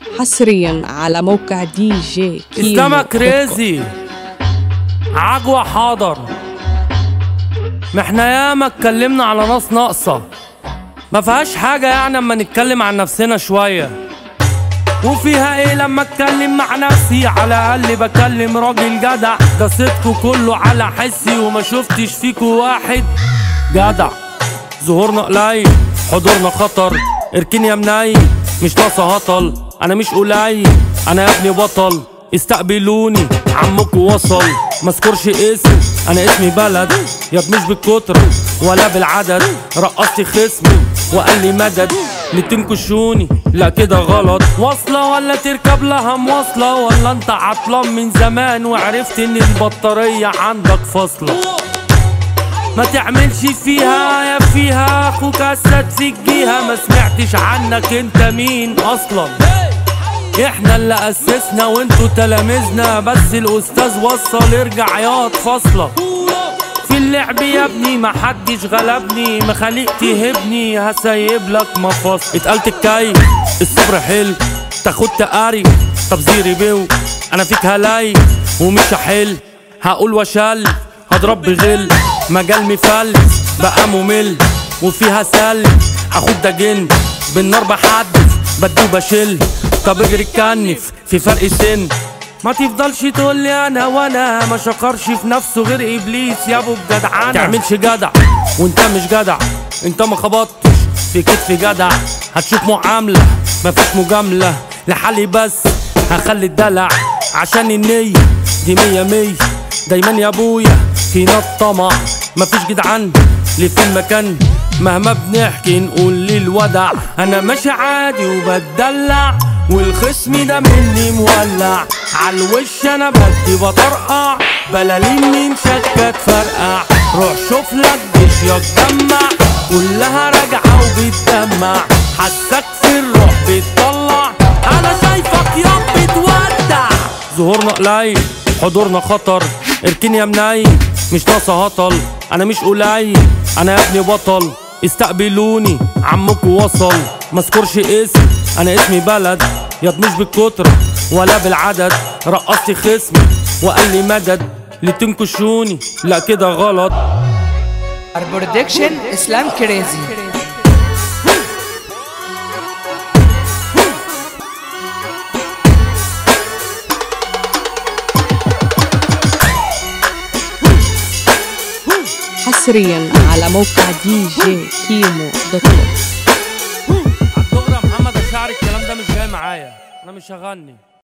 حصريا على موقع دي جي كيمو اسلامك دوت كوم. كريزي عجوة حاضر ما احنا ياما اتكلمنا على ناس ناقصة ما فيهاش حاجة يعني اما نتكلم عن نفسنا شوية وفيها ايه لما اتكلم مع نفسي على الاقل بكلم راجل جدع ده صدقه كله على حسي وما شفتش فيكوا واحد جدع ظهورنا قليل حضورنا خطر اركن يا منايم مش ناقصة هطل انا مش قليل انا يا ابني بطل استقبلوني عمكوا وصل مذكرش اسم انا اسمي بلد يا مش بالكتر ولا بالعدد رقصت خصمي وقال لي مدد لتنكشوني لا كده غلط واصلة ولا تركب لها مواصلة ولا انت عطلان من زمان وعرفت ان البطارية عندك فاصلة ما تعملش فيها يا فيها اخوك اسد في الجيهة ما سمعتش عنك انت مين اصلا احنا اللي اسسنا وانتوا تلاميذنا بس الاستاذ وصل ارجع ياض فاصلة في اللعب يا ابني ما حدش غلبني مخاليق تهبني هسيب لك مفاصل اتقلت الكي الصبر حلو تاخد تقاري طب زيري بيو انا فيك هلاي ومش هحل هقول وشل هضرب بغل مجال مفلس بقى ممل وفيها سل هاخد ده جن بالنار بحدف بدي بشل طب اجري اتكنف في فرق سن ما تفضلش تقول لي انا وانا ما شكرش في نفسه غير ابليس يا ابو بجدعانه تعملش جدع وانت مش جدع انت ما خبطتش في كتف جدع هتشوف معامله مفيش مجامله لحالي بس هخلي الدلع عشان النية دي مية مية دايما يا ابويا فينا الطمع مفيش جدعان ليه في المكان مهما بنحكي نقول للودع انا ماشي عادي وبتدلع والخصم ده مني مولع عالوش انا بدي بطرقع بلالين من شكة تفرقع روح شوف لك جيش يتجمع كلها راجعة وبتدمع حسك في الروح بتطلع انا شايفك يا بتودع ظهورنا قليل حضورنا خطر اركن يا منايم مش ناقصة هطل انا مش قليل انا يا ابني بطل استقبلوني عمكوا وصل مذكرش اسم انا اسمي بلد يا مش بالكتر ولا بالعدد رقصت خصمي وقال لي مدد لتنكشوني لا كده غلط برودكشن اسلام كريزي حصريا على موقع دي جي كيمو دوت كوم عالدغري يا محمد الشعر الكلام ده مش جاي معايا انا مش هغني